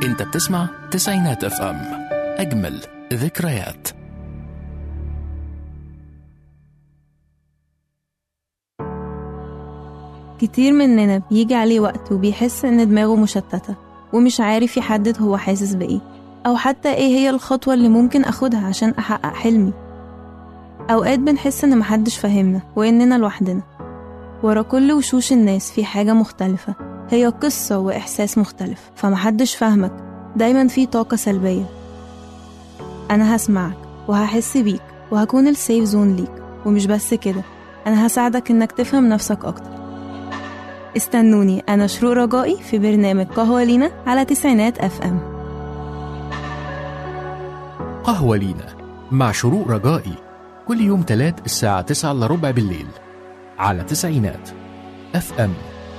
انت بتسمع تسعينات اف ام اجمل ذكريات كتير مننا بيجي عليه وقت وبيحس إن دماغه مشتتة ومش عارف يحدد هو حاسس بإيه أو حتى إيه هي الخطوة اللي ممكن أخدها عشان أحقق حلمي أوقات بنحس إن محدش فاهمنا وإننا لوحدنا ورا كل وشوش الناس في حاجة مختلفة هي قصة وإحساس مختلف فمحدش فاهمك دايما في طاقة سلبية أنا هسمعك وهحس بيك وهكون السيف زون ليك ومش بس كده أنا هساعدك إنك تفهم نفسك أكتر استنوني أنا شروق رجائي في برنامج قهوة لينا على تسعينات أف أم قهوة لينا مع شروق رجائي كل يوم تلات الساعة تسعة إلا ربع بالليل على تسعينات اف ام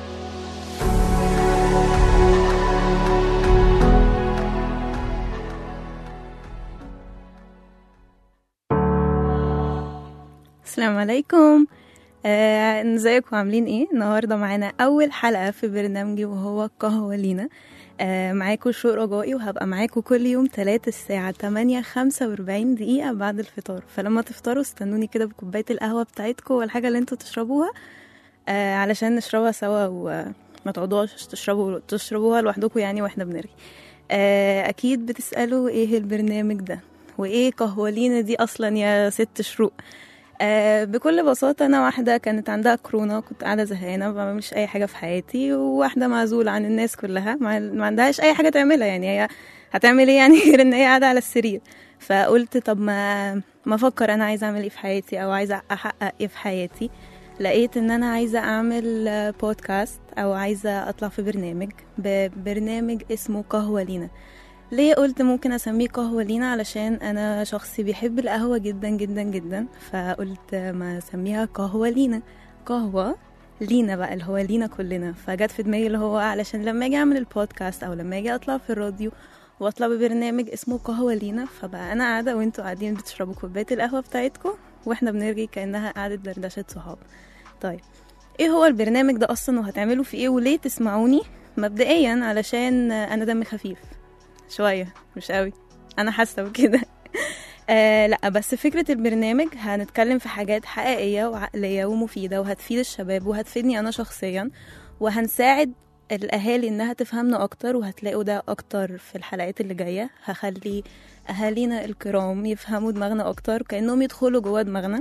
السلام عليكم آه، ازيكم عاملين ايه النهارده معانا اول حلقه في برنامجي وهو قهوه لينا آه، معاكم شروق رجائي وهبقى معاكم كل يوم تلات الساعة تمانية خمسة وأربعين دقيقة بعد الفطار فلما تفطروا استنوني كده بكوباية القهوة بتاعتكم والحاجة اللي انتوا تشربوها آه، علشان نشربها سوا وما تقعدوش تشربوا تشربوها لوحدكم يعني واحنا بنرغي آه، أكيد بتسألوا ايه البرنامج ده وايه قهوة لينا دي أصلا يا ست شروق آه بكل بساطة أنا واحدة كانت عندها كورونا كنت قاعدة زهقانة ما بعملش أي حاجة في حياتي وواحدة معزولة عن الناس كلها ما, ما عندهاش أي حاجة تعملها يعني هي هتعمل إيه يعني غير إن هي قاعدة على السرير فقلت طب ما ما أفكر أنا عايزة أعمل إيه في حياتي أو عايزة أحقق إيه في حياتي لقيت إن أنا عايزة أعمل آه، بودكاست أو عايزة أطلع في برنامج ببرنامج اسمه قهوة لينا ليه قلت ممكن اسميه قهوة لينا علشان انا شخص بيحب القهوة جدا جدا جدا فقلت ما اسميها قهوة لينا قهوة لينا بقى اللي هو لينا كلنا فجت في دماغي اللي هو علشان لما اجي اعمل البودكاست او لما اجي اطلع في الراديو واطلع ببرنامج اسمه قهوة لينا فبقى انا قاعدة وانتوا قاعدين بتشربوا كوباية القهوة بتاعتكم واحنا بنرغي كأنها قعدة دردشة صحاب طيب ايه هو البرنامج ده اصلا وهتعملوا فيه ايه وليه تسمعوني مبدئيا علشان انا دمي خفيف شوية مش قوي أنا حاسة بكده آه لا بس فكرة البرنامج هنتكلم في حاجات حقيقية وعقلية ومفيدة وهتفيد الشباب وهتفيدني أنا شخصيا وهنساعد الأهالي إنها تفهمنا أكتر وهتلاقوا ده أكتر في الحلقات اللي جاية هخلي أهالينا الكرام يفهموا دماغنا أكتر كأنهم يدخلوا جوا دماغنا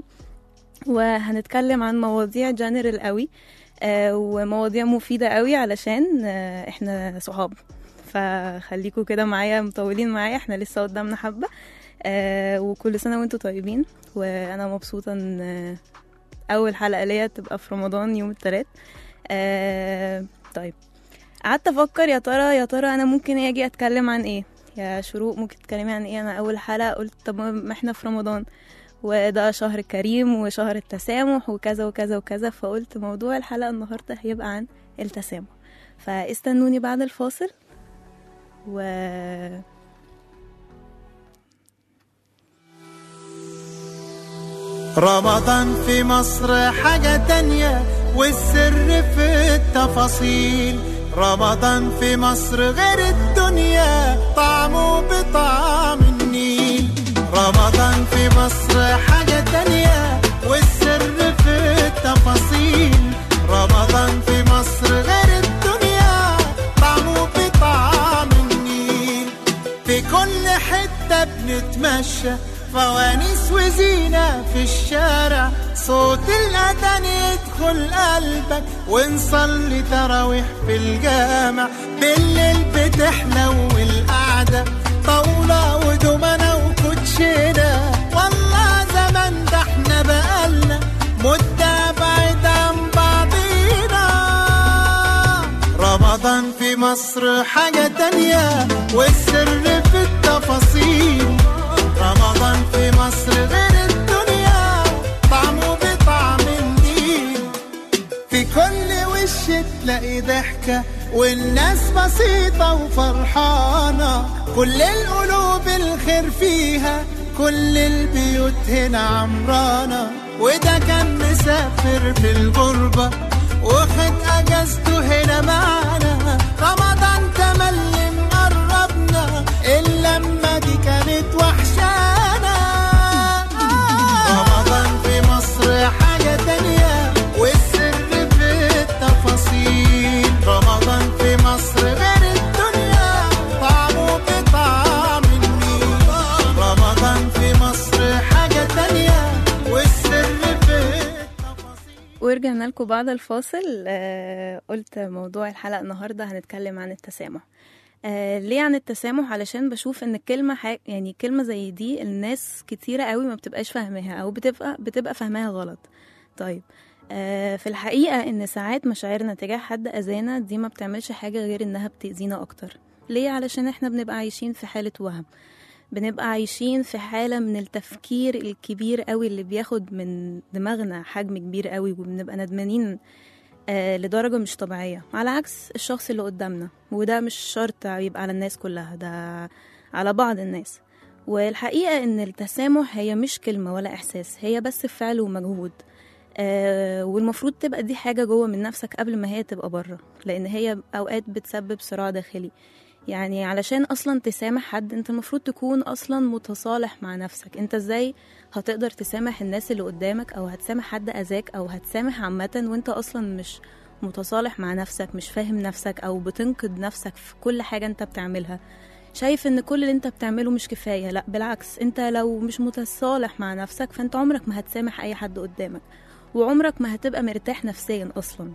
وهنتكلم عن مواضيع جنرال قوي آه ومواضيع مفيدة قوي علشان آه احنا صحاب فخليكوا كده معايا مطولين معايا احنا لسه قدامنا حبة آه وكل سنة وانتوا طيبين وانا مبسوطة ان آه، اول حلقة ليا تبقى في رمضان يوم التلات آه طيب قعدت افكر يا ترى يا ترى انا ممكن اجي اتكلم عن ايه يا شروق ممكن تتكلمي عن ايه انا اول حلقة قلت طب ما احنا في رمضان وده شهر كريم وشهر التسامح وكذا وكذا وكذا فقلت موضوع الحلقة النهاردة هيبقى عن التسامح فاستنوني بعد الفاصل و رمضان في مصر حاجة تانية والسر في التفاصيل رمضان في مصر غير الدنيا طعمه بطعم النيل رمضان في مصر حاجة تانية والسر في التفاصيل رمضان في مصر غير الدنيا طعمه بطعم النيل في كل حتة بنتمشى فوانيس وزينة في الشارع صوت الأذان يدخل قلبك ونصلي تراويح في الجامع بالليل بتحلو القعدة طاولة ودومنة وكوتشينة والله زمان ده احنا بقالنا مدة بعيد عن بعضينا رمضان في مصر حاجة تانية والسر في التفاصيل رمضان في مصر غير الدنيا طعمه بطعم النيل في كل وش تلاقي ضحكة والناس بسيطة وفرحانة كل القلوب الخير فيها كل البيوت هنا عمرانة وده كان مسافر في الغربة واخد اجازته هنا معانا رمضان تملي مقرب لكم بعد الفاصل آه، قلت موضوع الحلقة النهاردة هنتكلم عن التسامح آه، ليه عن التسامح علشان بشوف ان الكلمة حاجة يعني كلمة زي دي الناس كتيرة قوي ما بتبقاش فاهماها او بتبقى بتبقى فاهماها غلط طيب آه، في الحقيقة ان ساعات مشاعرنا تجاه حد اذانا دي ما بتعملش حاجة غير انها بتأذينا اكتر ليه علشان احنا بنبقى عايشين في حالة وهم بنبقى عايشين في حالة من التفكير الكبير قوي اللي بياخد من دماغنا حجم كبير قوي وبنبقى ندمانين آه لدرجة مش طبيعية على عكس الشخص اللي قدامنا وده مش شرط يبقى على الناس كلها ده على بعض الناس والحقيقة إن التسامح هي مش كلمة ولا إحساس هي بس فعل ومجهود آه والمفروض تبقى دي حاجة جوه من نفسك قبل ما هي تبقى بره لأن هي أوقات بتسبب صراع داخلي يعني علشان اصلا تسامح حد انت المفروض تكون اصلا متصالح مع نفسك انت ازاي هتقدر تسامح الناس اللي قدامك او هتسامح حد اذاك او هتسامح عامه وانت اصلا مش متصالح مع نفسك مش فاهم نفسك او بتنقد نفسك في كل حاجه انت بتعملها شايف ان كل اللي انت بتعمله مش كفايه لا بالعكس انت لو مش متصالح مع نفسك فانت عمرك ما هتسامح اي حد قدامك وعمرك ما هتبقى مرتاح نفسيا اصلا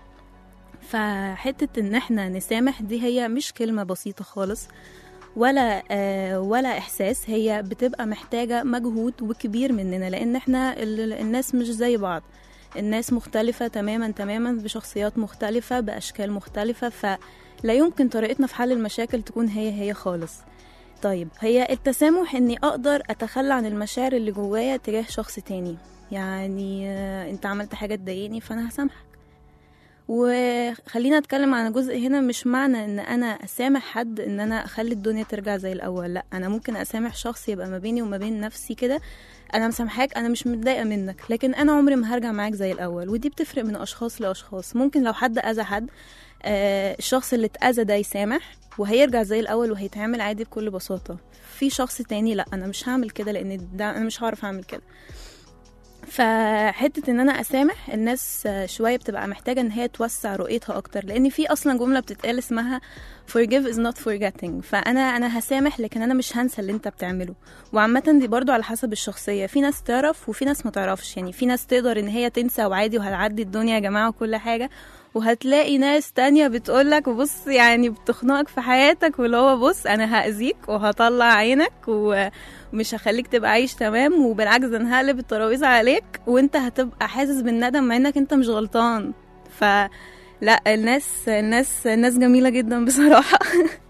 فحتة ان احنا نسامح دي هي مش كلمة بسيطة خالص ولا آه ولا احساس هي بتبقى محتاجة مجهود وكبير مننا لان احنا ال- الناس مش زي بعض الناس مختلفة تماما تماما بشخصيات مختلفة بأشكال مختلفة فلا يمكن طريقتنا في حل المشاكل تكون هي هي خالص طيب هي التسامح اني اقدر اتخلى عن المشاعر اللي جوايا تجاه شخص تاني يعني آه، انت عملت حاجة تضايقني فانا هسامحك وخلينا اتكلم عن جزء هنا مش معنى ان انا اسامح حد ان انا اخلي الدنيا ترجع زي الاول لا انا ممكن اسامح شخص يبقى ما بيني وما بين نفسي كده انا مسامحاك انا مش متضايقه منك لكن انا عمري ما هرجع معاك زي الاول ودي بتفرق من اشخاص لاشخاص ممكن لو حد اذى حد آه الشخص اللي اتاذى ده يسامح وهيرجع زي الاول وهيتعامل عادي بكل بساطه في شخص تاني لا انا مش هعمل كده لان ده انا مش هعرف اعمل كده فحته ان انا اسامح الناس آه، شويه بتبقى محتاجه ان هي توسع رؤيتها اكتر لان في اصلا جمله بتتقال اسمها forgive is not forgetting فانا انا هسامح لكن انا مش هنسى اللي انت بتعمله وعامه دي برضو على حسب الشخصيه في ناس تعرف وفي ناس ما تعرفش يعني في ناس تقدر ان هي تنسى وعادي وهتعدي الدنيا يا جماعه وكل حاجه وهتلاقي ناس تانية بتقولك بص يعني بتخنقك في حياتك واللي هو بص انا هأذيك وهطلع عينك ومش هخليك تبقى عايش تمام وبالعكس ده انا هقلب الترابيزه عليك وانت هتبقى حاسس بالندم مع انك انت مش غلطان فلا الناس الناس الناس جميله جدا بصراحه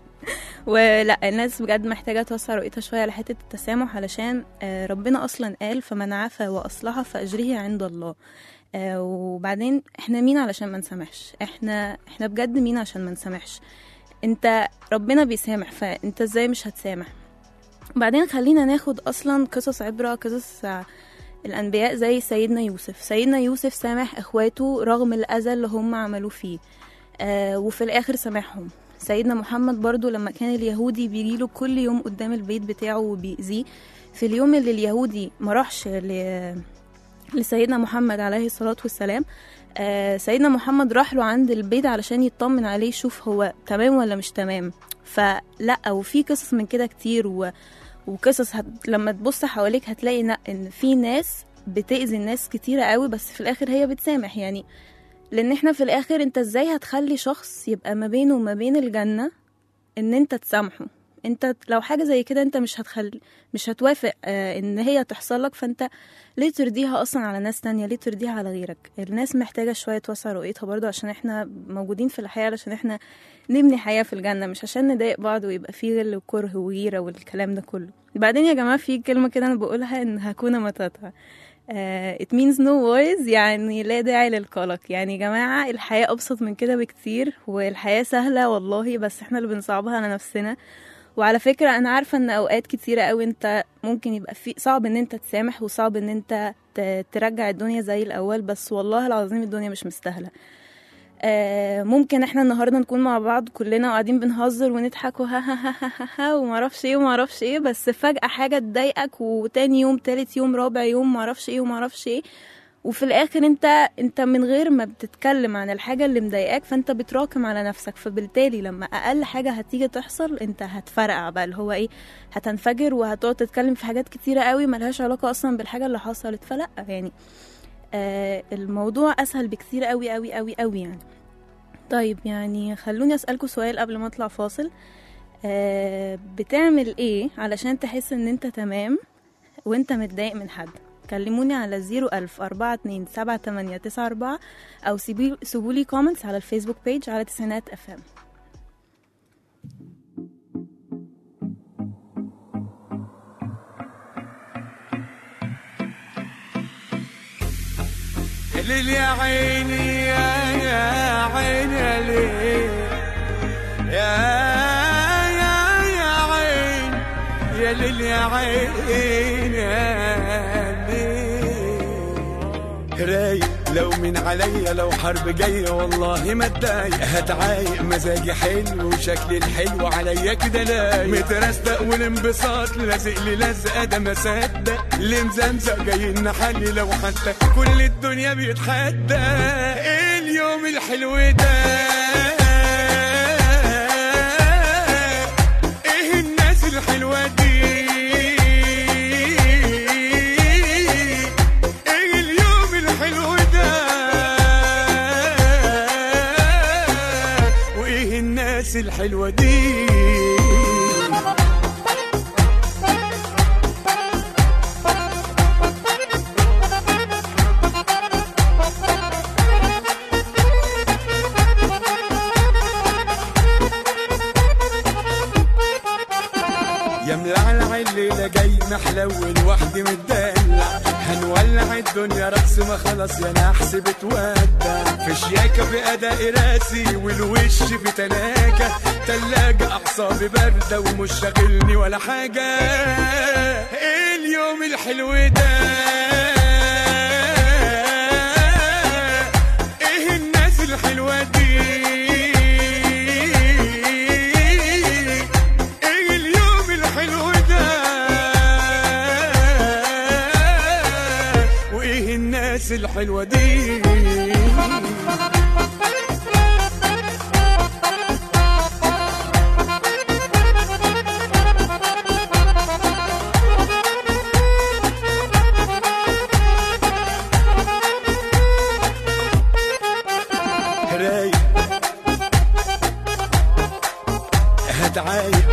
ولا الناس بجد محتاجه توسع رؤيتها شويه على حته التسامح علشان آه، ربنا اصلا قال فمن عفا واصلح فاجره عند الله آه، وبعدين احنا مين علشان ما نسامحش احنا احنا بجد مين عشان ما نسامحش انت ربنا بيسامح فانت ازاي مش هتسامح بعدين خلينا ناخد اصلا قصص عبره قصص آه، الانبياء زي سيدنا يوسف سيدنا يوسف سامح اخواته رغم الاذى اللي هم عملوه فيه آه وفي الاخر سامحهم سيدنا محمد برضو لما كان اليهودي بيجيله كل يوم قدام البيت بتاعه وبيأذيه في اليوم اللي اليهودي ما راحش ل... لسيدنا محمد عليه الصلاة والسلام آه سيدنا محمد راح له عند البيت علشان يطمن عليه يشوف هو تمام ولا مش تمام فلا وفي قصص من كده كتير و... وقصص هت... لما تبص حواليك هتلاقي لا ان في ناس بتأذي الناس كتيرة قوي بس في الاخر هي بتسامح يعني لان احنا في الاخر انت ازاي هتخلي شخص يبقى ما بينه وما بين الجنة ان انت تسامحه انت لو حاجة زي كده انت مش هتخلي مش هتوافق آه ان هي تحصل لك فانت ليه ترضيها اصلا على ناس تانية ليه ترضيها على غيرك الناس محتاجة شوية توسع رؤيتها برضو عشان احنا موجودين في الحياة علشان احنا نبني حياة في الجنة مش عشان نضايق بعض ويبقى في غل وكره وغيرة والكلام ده كله بعدين يا جماعة في كلمة كده انا بقولها ان هكون متاتا uh, it means no worries يعني لا داعي للقلق يعني يا جماعة الحياة أبسط من كده بكتير والحياة سهلة والله بس احنا اللي بنصعبها على نفسنا وعلى فكرة أنا عارفة إن أوقات كتيرة أوي أنت ممكن يبقى في صعب إن أنت تسامح وصعب إن أنت ت- ترجع الدنيا زي الأول بس والله العظيم الدنيا مش مستاهلة آه، ممكن احنا النهارده نكون مع بعض كلنا وقاعدين بنهزر ونضحك وها ها ها ها ها ها ومعرفش ايه ومعرفش ايه بس فجأة حاجة تضايقك وتاني يوم تالت يوم رابع يوم معرفش ايه ومعرفش ايه وفي الاخر انت انت من غير ما بتتكلم عن الحاجة اللي مضايقاك فانت بتراكم على نفسك فبالتالي لما اقل حاجة هتيجي تحصل انت هتفرقع بقى اللي هو ايه هتنفجر وهتقعد تتكلم في حاجات كتيرة قوي ملهاش علاقة اصلا بالحاجة اللي حصلت فلا يعني آه الموضوع اسهل بكتير قوي قوي قوي قوي يعني طيب يعني خلوني اسالكم سؤال قبل ما اطلع فاصل آه بتعمل ايه علشان تحس ان انت تمام وانت متضايق من حد كلموني على زيرو ألف أربعة اتنين سبعة تمانية تسعة أربعة أو سيبولي كومنتس على الفيسبوك بيج على تسعينات أف أم ليل يا عيني يا يا عيني يا ليل يا يا يا عين يا ليل يا عين يا ليل رايق لو من عليا لو حرب جاية والله ما اتضايق هتعايق مزاجي حلو وشكلي الحلو عليا كده لايق مترستق والانبساط لازق لي لزقة ده ما صدق اللي مزمزق جاي نحلي لو حتى كل الدنيا بيتحدى ايه اليوم الحلو ده ايه الناس الحلوة دي ايه اليوم الحلو ده وايه الناس الحلوة دي يا ملعلع الليلة جاي محلول وحدي متدلع هنولع الدنيا رقص ما خلاص يا نحس بتودع في شياكة في أداء راسي والوش في تلاجة تلاجة أعصابي باردة ومش شاغلني ولا حاجة إيه اليوم الحلو ده إيه الناس الحلوة دي ايه اليوم الحلو ده وايه الناس الحلوه دي رايق هتعايق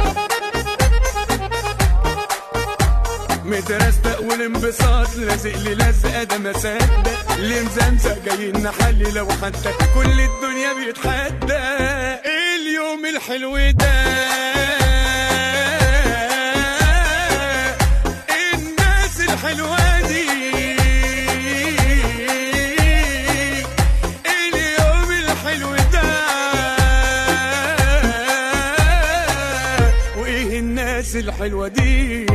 مترستق والانبساط لازق لي لزقه ده ما صدق اللي مزمزق جاي نحلي لو حتى كل الدنيا بيتحدى ايه اليوم الحلو ده إيه الناس الحلوه دي إيه اليوم الحلو ده وايه الناس الحلوه دي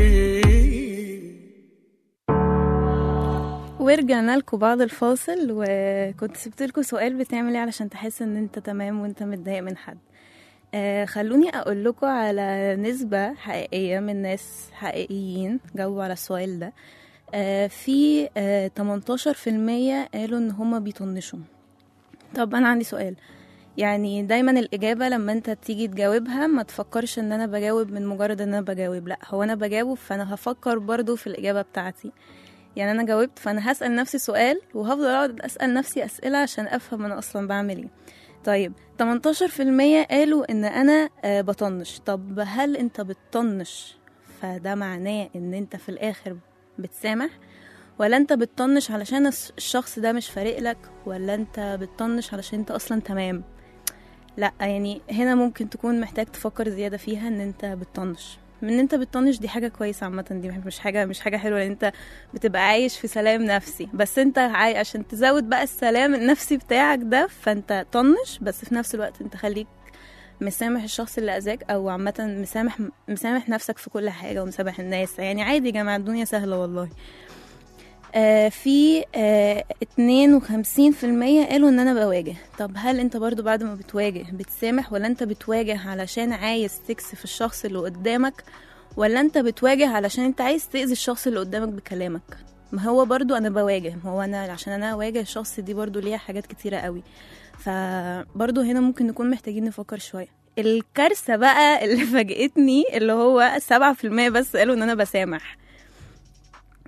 ورجعنا لكم بعد الفاصل وكنت سبت لكم سؤال بتعمل ايه علشان تحس ان انت تمام وانت متضايق من حد آه خلوني اقول لكم على نسبة حقيقية من ناس حقيقيين جاوبوا على السؤال ده آه في آه 18% قالوا ان هما بيطنشوا طب انا عندي سؤال يعني دايما الإجابة لما انت تيجي تجاوبها ما تفكرش ان انا بجاوب من مجرد ان انا بجاوب لا هو انا بجاوب فانا هفكر برضو في الإجابة بتاعتي يعني انا جاوبت فانا هسأل نفسي سؤال وهفضل اقعد اسأل نفسي اسئلة عشان افهم انا اصلا بعمل ايه طيب 18% قالوا ان انا آه، بطنش طب هل انت بتطنش فده معناه ان انت في الاخر بتسامح ولا انت بتطنش علشان الس- الشخص ده مش فارق لك ولا انت بتطنش علشان انت اصلا تمام لا يعني هنا ممكن تكون محتاج تفكر زيادة فيها ان انت بتطنش من انت بتطنش دي حاجة كويسة عامة دي مش حاجة مش حاجة حلوة لان انت بتبقى عايش في سلام نفسي بس انت عاي... عشان تزود بقى السلام النفسي بتاعك ده فانت طنش بس في نفس الوقت انت خليك مسامح الشخص اللي اذاك او عامة مسامح مسامح نفسك في كل حاجة ومسامح الناس يعني عادي يا جماعة الدنيا سهلة والله آه في آه 52% قالوا ان انا بواجه طب هل انت برضو بعد ما بتواجه بتسامح ولا انت بتواجه علشان عايز تكسف الشخص اللي قدامك ولا انت بتواجه علشان انت عايز تأذي الشخص اللي قدامك بكلامك ما هو برضو انا بواجه ما هو انا عشان انا اواجه الشخص دي برضو ليها حاجات كتيرة قوي فبرضو هنا ممكن نكون محتاجين نفكر شوية الكارثة بقى اللي فاجئتني اللي هو سبعة في المية بس قالوا ان انا بسامح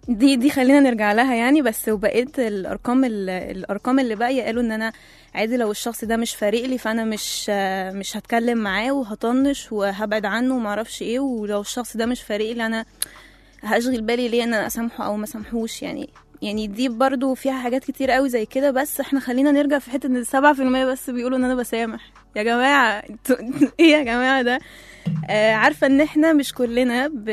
دي دي خلينا نرجع لها يعني بس وبقيت الارقام ال- الارقام اللي باقيه قالوا ان انا عادي لو الشخص ده مش فارق لي فانا مش آه، مش هتكلم معاه وهطنش وهبعد عنه وما اعرفش ايه ولو الشخص ده مش فارق لي انا هشغل بالي ليه ان انا اسامحه او ما اسامحوش يعني يعني دي برضو فيها حاجات كتير قوي زي كده بس احنا خلينا نرجع في حته ان 7% بس بيقولوا ان انا بسامح يا جماعه انتوا ايه يا جماعه ده آه عارفه ان احنا مش كلنا ب...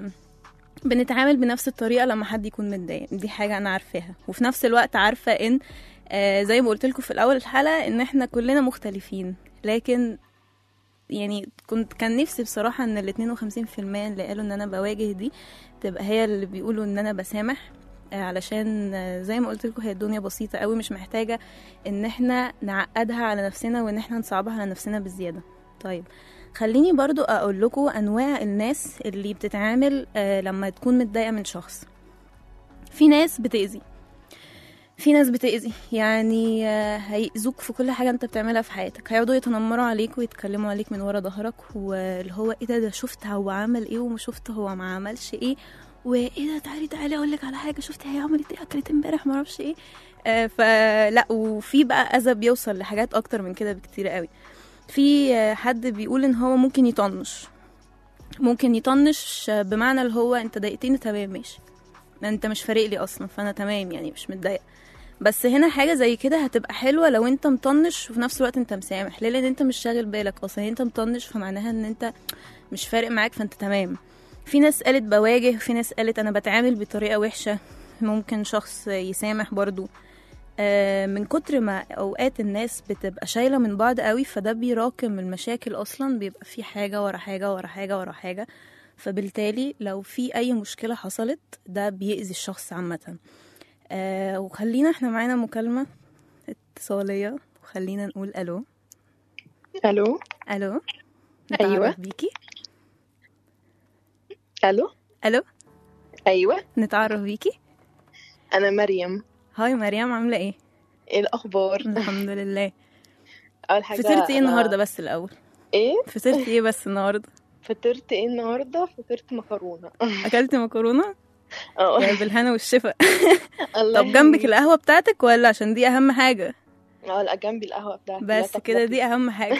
بنتعامل بنفس الطريقه لما حد يكون متضايق دي حاجه انا عارفاها وفي نفس الوقت عارفه ان آه زي ما قلت لكم في الاول الحلقه ان احنا كلنا مختلفين لكن يعني كنت كان نفسي بصراحه ان ال 52% اللي قالوا ان انا بواجه دي تبقى هي اللي بيقولوا ان انا بسامح آه، علشان آه، زي ما قلت لكم هي الدنيا بسيطه قوي مش محتاجه ان احنا نعقدها على نفسنا وان احنا نصعبها على نفسنا بزياده طيب خليني برضو اقول لكم انواع الناس اللي بتتعامل آه، لما تكون متضايقه من شخص في ناس بتأذي في ناس بتأذي يعني آه، هيأذوك في كل حاجة انت بتعملها في حياتك هيقعدوا يتنمروا عليك ويتكلموا عليك من ورا ظهرك واللي هو ايه ده ده شفت هو عمل ايه وما شفت هو ما عملش ايه وايه ده تعالي تعالي اقول لك على حاجة شفتي هي عملت ايه اكلت امبارح ما اعرفش ايه آه فلا وفي بقى اذى بيوصل لحاجات اكتر من كده بكتير قوي في آه، حد بيقول ان هو ممكن يطنش ممكن يطنش آه، بمعنى اللي هو انت ضايقتني تمام ماشي انت مش فارق لي اصلا فانا تمام يعني مش متضايقه بس هنا حاجه زي كده هتبقى حلوه لو انت مطنش وفي نفس الوقت انت مسامح ليه لان انت مش شاغل بالك اصلا انت مطنش فمعناها ان انت مش فارق معاك فانت تمام في ناس قالت بواجه في ناس قالت انا بتعامل بطريقه وحشه ممكن شخص يسامح برضو آه، من كتر ما اوقات الناس بتبقى شايله من بعض قوي فده بيراكم المشاكل اصلا بيبقى في حاجه ورا حاجه ورا حاجه ورا حاجه فبالتالي لو في اي مشكله حصلت ده بيأذي الشخص عامه آه وخلينا احنا معانا مكالمه اتصاليه وخلينا نقول الو الو الو أيوة. نتعرف بيكي الو الو ايوه نتعرف بيكي انا مريم هاي مريم عامله ايه ايه الاخبار الحمد لله اول حاجه فطرتي ايه أنا- النهارده بس الاول ايه فطرتي ايه بس النهارده فطرت ايه النهارده فطرت مكرونه اكلتي مكرونه اه يا بالهنا والشفا الله طب جنبك يهنيك. القهوه بتاعتك ولا عشان دي اهم حاجه اه لا جنبي القهوه بتاعتي لا بس كده تقلقي. دي اهم حاجه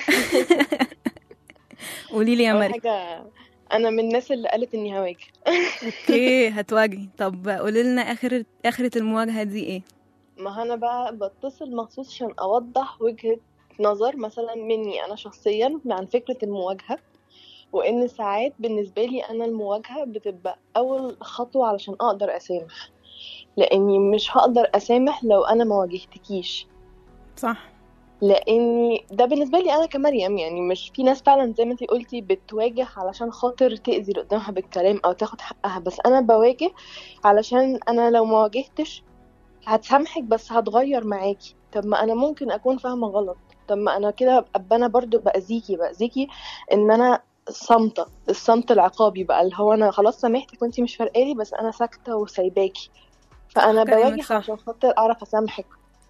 قولي لي يا اول مريم حاجه انا من الناس اللي قالت اني هواجه اوكي هتواجهي طب قولي لنا اخر اخره المواجهه دي ايه ما انا بقى بتصل مخصوص عشان اوضح وجهه نظر مثلا مني انا شخصيا عن فكره المواجهه وان ساعات بالنسبه لي انا المواجهه بتبقى اول خطوه علشان اقدر اسامح لاني مش هقدر اسامح لو انا ما واجهتكيش صح لاني ده بالنسبه لي انا كمريم يعني مش في ناس فعلا زي ما انتي قلتي بتواجه علشان خاطر تاذي اللي قدامها بالكلام او تاخد حقها بس انا بواجه علشان انا لو ما واجهتش هتسامحك بس هتغير معاكي طب ما انا ممكن اكون فاهمه غلط طب ما انا كده ابقى انا برضو باذيكي باذيكي ان انا صامته الصمت العقابي بقى اللي هو انا خلاص سامحتك وانتي مش فارقالي بس انا ساكته وسايباكي فانا كلامك بواجه صح. عشان خاطر اعرف اسامحك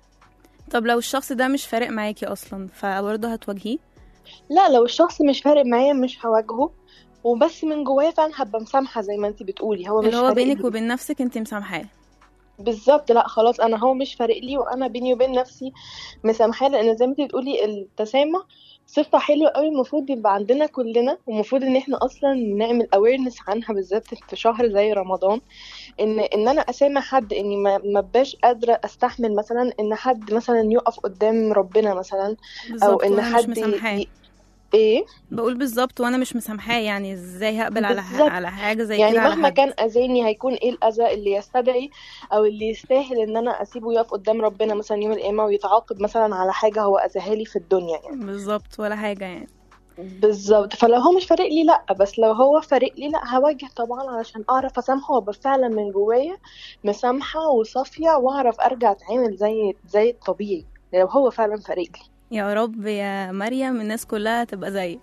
طب لو الشخص ده مش فارق معاكي اصلا فبرضه هتواجهيه لا لو الشخص مش فارق معايا مش هواجهه وبس من جوايا فعلا هبقى مسامحه زي ما انت بتقولي هو مش اللي هو فارق بينك لي. وبين نفسك انت مسامحاه بالظبط لا خلاص انا هو مش فارق لي وانا بيني وبين نفسي مسامحاه لان زي ما انت بتقولي التسامح صفة حلوة قوي المفروض يبقى عندنا كلنا ومفروض ان احنا اصلا نعمل awareness عنها بالذات في شهر زي رمضان ان ان انا اسامح حد اني ما ما بقاش قادرة استحمل مثلا ان حد مثلا يقف قدام ربنا مثلا او بالظبط ان وانا مش حد مسامحاه ي... ايه بقول بالظبط وانا مش مسامحاه يعني ازاي هقبل على ح... بالظبط. على حاجه زي يعني كده على مهما حد كان اذاني هيكون ايه الاذى اللي يستدعي او اللي يستاهل ان انا اسيبه يقف قدام ربنا مثلا يوم القيامه ويتعاقب مثلا على حاجه هو اذاها لي في الدنيا يعني بالظبط ولا حاجه يعني بالظبط فلو هو مش فارق لي لا بس لو هو فارق لي لا هواجه طبعا علشان اعرف اسامحه وابقى فعلا من جوايا مسامحه وصافيه واعرف ارجع اتعامل زي زي الطبيعي لو هو فعلا فارق لي يا رب يا مريم الناس كلها تبقى زيك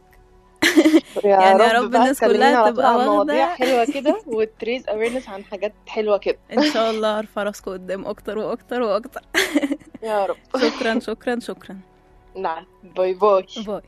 يا يعني يا رب بقى الناس تكلمينا كلها على طول تبقى عن مواضيع واخدة- حلوه كده وتريز awareness عن حاجات حلوه كده ان شاء الله ارفع راسكم قدام اكتر واكتر واكتر يا رب شكرا شكرا شكرا نعم باي باي باي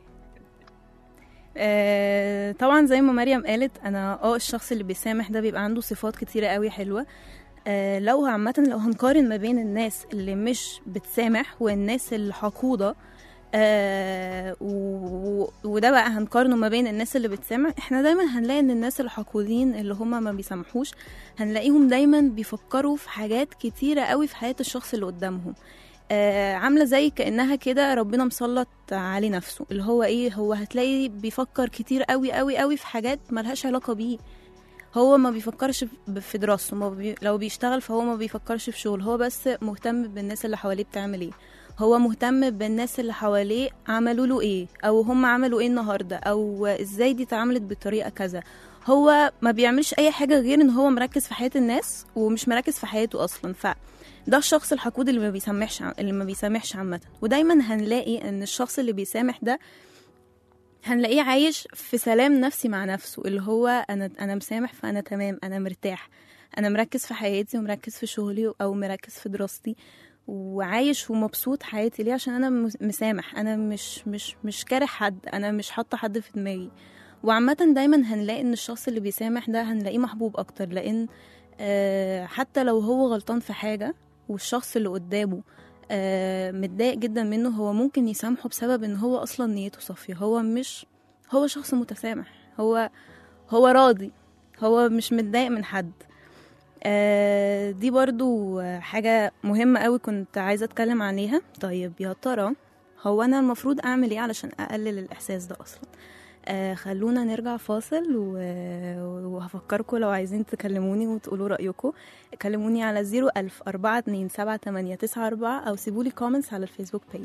آه طبعا زي ما مريم قالت انا اه الشخص اللي بيسامح ده بيبقى عنده صفات كتيرة قوي حلوة آه لو عامة لو هنقارن ما بين الناس اللي مش بتسامح والناس اللي حقودة آه و... وده بقى هنقارنه ما بين الناس اللي بتسامح احنا دايما هنلاقي ان الناس الحقودين اللي هما ما بيسامحوش هنلاقيهم دايما بيفكروا في حاجات كتيرة قوي في حياة الشخص اللي قدامهم آه عاملة زي كأنها كده ربنا مسلط عليه نفسه اللي هو ايه هو هتلاقي بيفكر كتير قوي قوي قوي في حاجات ملهاش علاقة بيه هو ما بيفكرش ب- في دراسته ما بي... لو بيشتغل فهو ما بيفكرش في شغل هو بس مهتم بالناس اللي حواليه بتعمل ايه هو مهتم بالناس اللي حواليه عملوا له ايه او هم عملوا ايه النهارده او ازاي دي اتعاملت بطريقه كذا هو ما بيعملش اي حاجه غير ان هو مركز في حياه الناس ومش مركز في حياته اصلا ف ده الشخص الحقود اللي ما بيسامحش ع- اللي ما بيسامحش عامه ودايما هنلاقي ان الشخص اللي بيسامح ده هنلاقيه عايش في سلام نفسي مع نفسه اللي هو انا انا مسامح فانا تمام انا مرتاح انا مركز في حياتي ومركز في شغلي او مركز في دراستي وعايش ومبسوط حياتي ليه عشان انا مس- مسامح انا مش مش مش كاره حد انا مش حاطه حد في دماغي وعامة دايما هنلاقي ان الشخص اللي بيسامح ده هنلاقيه محبوب اكتر لان آه حتى لو هو غلطان في حاجة والشخص اللي قدامه آه متضايق جدا منه هو ممكن يسامحه بسبب ان هو اصلا نيته صافية هو مش هو شخص متسامح هو هو راضي هو مش متضايق من حد آه دي برضو آه، حاجة مهمة قوي كنت عايزة اتكلم عليها طيب يا ترى هو انا المفروض اعمل ايه علشان اقلل الاحساس ده اصلا آه خلونا نرجع فاصل و... وهفكركم لو عايزين تكلموني وتقولوا رأيكم كلموني على 01000 427 أو سيبولي كومنتس على الفيسبوك بيج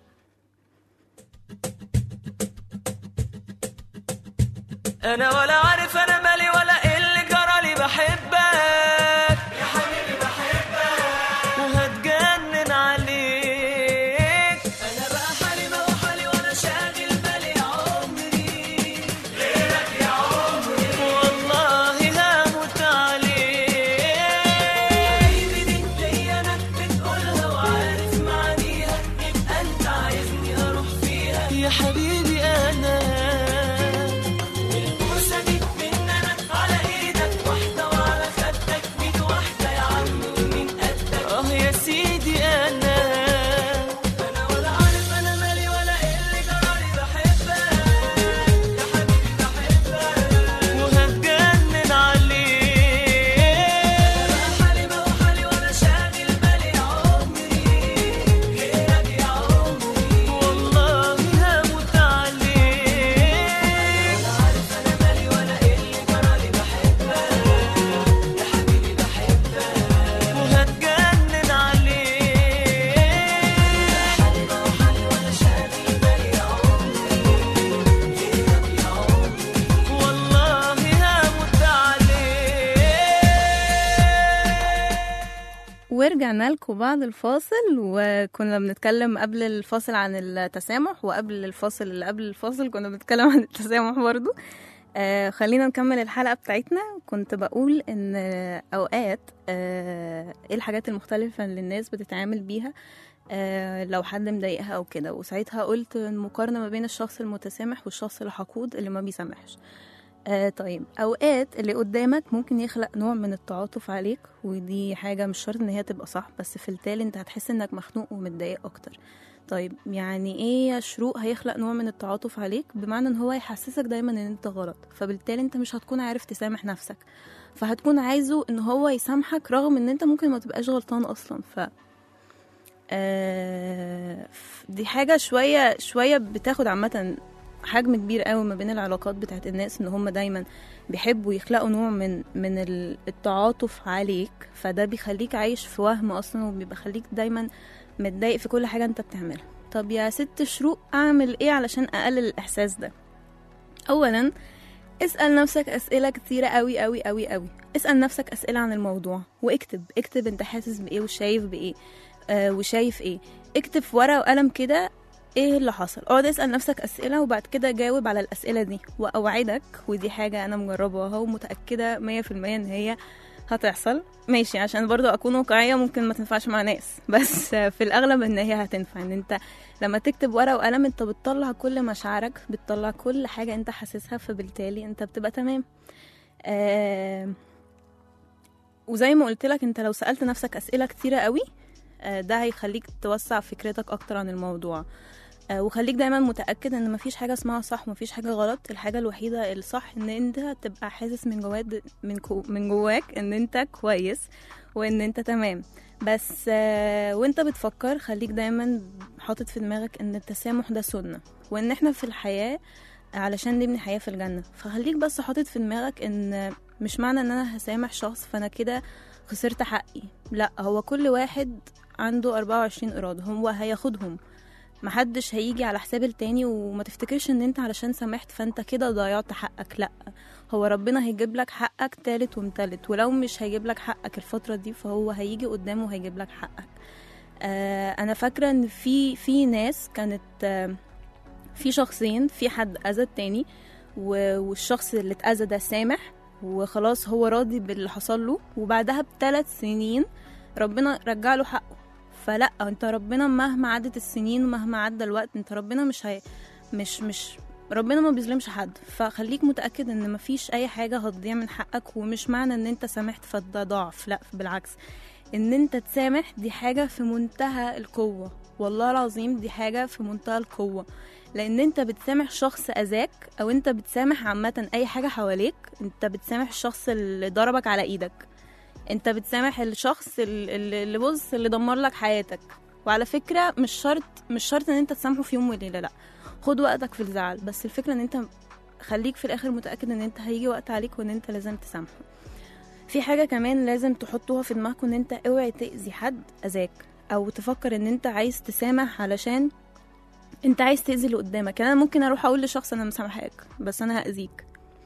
انا ولا عارف انا مالي ولا ايه اللي جرالي بحبك يا حبيبي بحبك وهتجنن عليك انا بقى حالي ما هو حالي وانا شاغل بالي عمري غيرك يا عمري والله هموت عليك حبيبي دي ليا انا بتقولها وعارف معانيها يبقى انت عايزني اروح فيها يا حبيبي انا البوسة دي من انا على ايدك واحدة وعلى خدك ميت واحدة يا عم ومين قدك اه يا سيدي انا انا ولا عارف انا مالي ولا ايه اللي جرالي بحبك يا حبيبي بحبك وهتجنن عليك انا حالي ما هو حالي وانا شاغل بالي عمري غيرك يا عمري والله هموت عليك ولا عارف انا مالي ولا ايه اللي جرالي بحبك يا حبيبي بحبك وهتجنن عليك حالي ما هو حالي وانا شاغل بالي عمري غيرك يا عمري والله هموت عليك ورجعنا لكم بعد الفاصل وكنا بنتكلم قبل الفاصل عن التسامح وقبل الفاصل اللي قبل الفاصل كنا بنتكلم عن التسامح برضو آه خلينا نكمل الحلقة بتاعتنا كنت بقول ان آه، اوقات آه ايه الحاجات المختلفة اللي الناس بتتعامل بيها آه لو حد مضايقها او كده وساعتها قلت المقارنة ما بين الشخص المتسامح والشخص الحقود اللي ما بيسامحش آه طيب اوقات اللي قدامك ممكن يخلق نوع من التعاطف عليك ودي حاجه مش شرط ان هي تبقى صح بس في التالي انت هتحس انك مخنوق ومتضايق اكتر طيب يعني ايه يا شروق هيخلق نوع من التعاطف عليك بمعنى ان هو يحسسك دايما ان انت غلط فبالتالي انت مش هتكون عارف تسامح نفسك فهتكون عايزه ان هو يسامحك رغم ان انت ممكن ما تبقاش غلطان اصلا ف آه، ف- دي حاجه شويه شويه بتاخد عامه حجم كبير قوي ما بين العلاقات بتاعت الناس ان هم دايما بيحبوا يخلقوا نوع من من ال- التعاطف عليك فده بيخليك عايش في وهم اصلا وبيخليك دايما متضايق في كل حاجه انت بتعملها طب يا ست شروق اعمل ايه علشان اقلل الاحساس ده اولا اسال نفسك اسئله كتيره قوي قوي قوي قوي اسال نفسك اسئله عن الموضوع واكتب اكتب انت حاسس بايه وشايف بايه آه وشايف ايه اكتب في ورقه وقلم كده ايه اللي حصل اقعد اسال نفسك اسئله وبعد كده جاوب على الاسئله دي واوعدك ودي حاجه انا مجرباها ومتاكده 100% ان هي هتحصل ماشي عشان برضو اكون واقعيه ممكن ما تنفعش مع ناس بس في الاغلب ان هي هتنفع ان انت لما تكتب ورقه وقلم انت بتطلع كل مشاعرك بتطلع كل حاجه انت حاسسها فبالتالي انت بتبقى تمام آه وزي ما قلت لك انت لو سألت نفسك أسئلة كتيرة قوي آه، ده هيخليك توسع فكرتك أكتر عن الموضوع آه، وخليك دايما متأكد ان مفيش حاجة اسمها صح ومفيش حاجة غلط الحاجة الوحيدة الصح ان انت تبقى حاسس من جواك من, كو من جواك ان انت كويس وان انت تمام بس آه، وانت بتفكر خليك دايما حاطط في دماغك ان التسامح ده سنة وان احنا في الحياة علشان نبني حياة في الجنة فخليك بس حاطط في دماغك ان مش معنى ان انا هسامح شخص فانا كده خسرت حقي لا هو كل واحد عنده 24 إرادة هو هياخدهم محدش هيجي على حساب التاني وما تفتكرش ان انت علشان سامحت فانت كده ضيعت حقك لا هو ربنا هيجيب لك حقك تالت ومتالت ولو مش هيجيب لك حقك الفترة دي فهو هيجي قدامه وهيجيب لك حقك آه انا فاكرة ان في في ناس كانت آه في شخصين في حد اذى التاني و- والشخص اللي اتأذى ده سامح وخلاص هو راضي باللي حصل له وبعدها بثلاث سنين ربنا رجع له حقه فلا انت ربنا مهما عدت السنين ومهما عدى الوقت انت ربنا مش هي مش مش ربنا ما بيظلمش حد فخليك متأكد ان مفيش اي حاجة هتضيع من حقك ومش معنى ان انت سامحت فده ضعف لا بالعكس ان انت تسامح دي حاجة في منتهى القوة والله العظيم دي حاجة في منتهى القوة لان انت بتسامح شخص اذاك او انت بتسامح عامة اي حاجة حواليك انت بتسامح الشخص اللي ضربك على ايدك انت بتسامح الشخص ال- ال- اللي بص اللي دمر لك حياتك وعلى فكرة مش شرط مش شرط ان انت تسامحه في يوم وليلة لا خد وقتك في الزعل بس الفكرة ان انت خليك في الاخر متأكد ان انت هيجي وقت عليك وان انت لازم تسامحه في حاجة كمان لازم تحطوها في دماغك ان انت اوعي تأذي حد اذاك او تفكر ان انت عايز تسامح علشان انت عايز تأذي اللي قدامك يعني انا ممكن اروح اقول لشخص انا مسامحاك بس انا هأذيك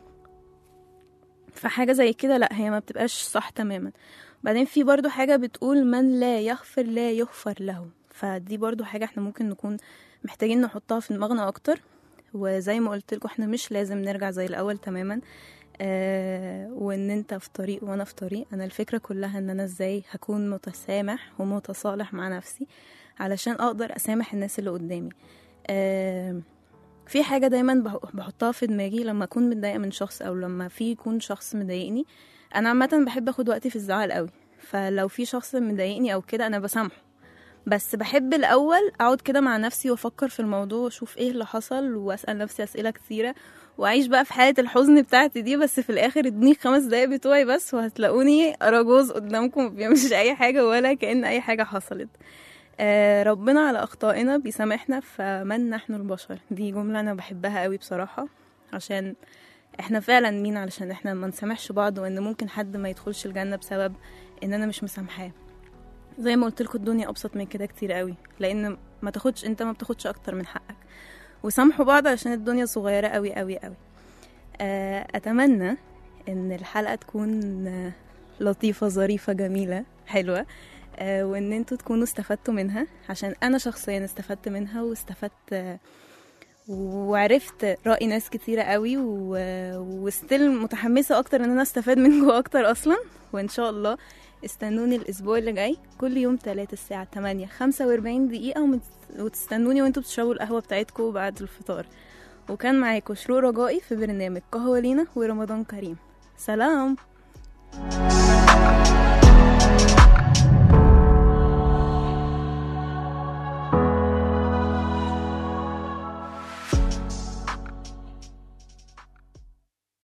فحاجة زي كده لا هي ما بتبقاش صح تماما بعدين في برضو حاجة بتقول من لا يغفر لا يغفر له فدي برضو حاجة احنا ممكن نكون محتاجين نحطها في دماغنا اكتر وزي ما قلت لكم احنا مش لازم نرجع زي الاول تماما آه وان انت في طريق وانا في طريق انا الفكرة كلها ان انا ازاي هكون متسامح ومتصالح مع نفسي علشان اقدر اسامح الناس اللي قدامي آه في حاجة دايما بح- بحطها في دماغي لما أكون متضايقة من شخص أو لما في يكون شخص مضايقني أنا عامة بحب أخد وقتي في الزعل قوي فلو في شخص مضايقني أو كده أنا بسامحه بس بحب الأول أقعد كده مع نفسي وأفكر في الموضوع وأشوف إيه اللي حصل وأسأل نفسي أسئلة كتيرة وأعيش بقى في حالة الحزن بتاعتي دي بس في الآخر ادوني خمس دقايق بتوعي بس وهتلاقوني أراجوز قدامكم مبيعملش أي حاجة ولا كأن أي حاجة حصلت آه، ربنا على أخطائنا بيسامحنا فمن نحن البشر دي جملة أنا بحبها قوي بصراحة عشان احنا فعلا مين علشان احنا ما نسامحش بعض وان ممكن حد ما يدخلش الجنة بسبب ان انا مش مسامحاه زي ما قلت لكم الدنيا ابسط من كده كتير قوي لان ما تاخدش انت ما بتاخدش اكتر من حقك وسامحوا بعض عشان الدنيا صغيرة قوي قوي قوي آه، اتمنى ان الحلقة تكون آه، لطيفة ظريفة جميلة حلوة آه، وان انتوا تكونوا استفدتوا منها عشان انا شخصيا استفدت منها واستفدت آه، وعرفت رأي ناس كتيرة قوي و... وستيل متحمسة اكتر ان انا استفاد منكم اكتر اصلا وان شاء الله استنوني الاسبوع اللي جاي كل يوم تلاتة الساعة 8 45 دقيقة ومت... وتستنوني وانتوا بتشربوا القهوة بتاعتكم بعد الفطار وكان معاكم شروق رجائي في برنامج قهوة لينا ورمضان كريم سلام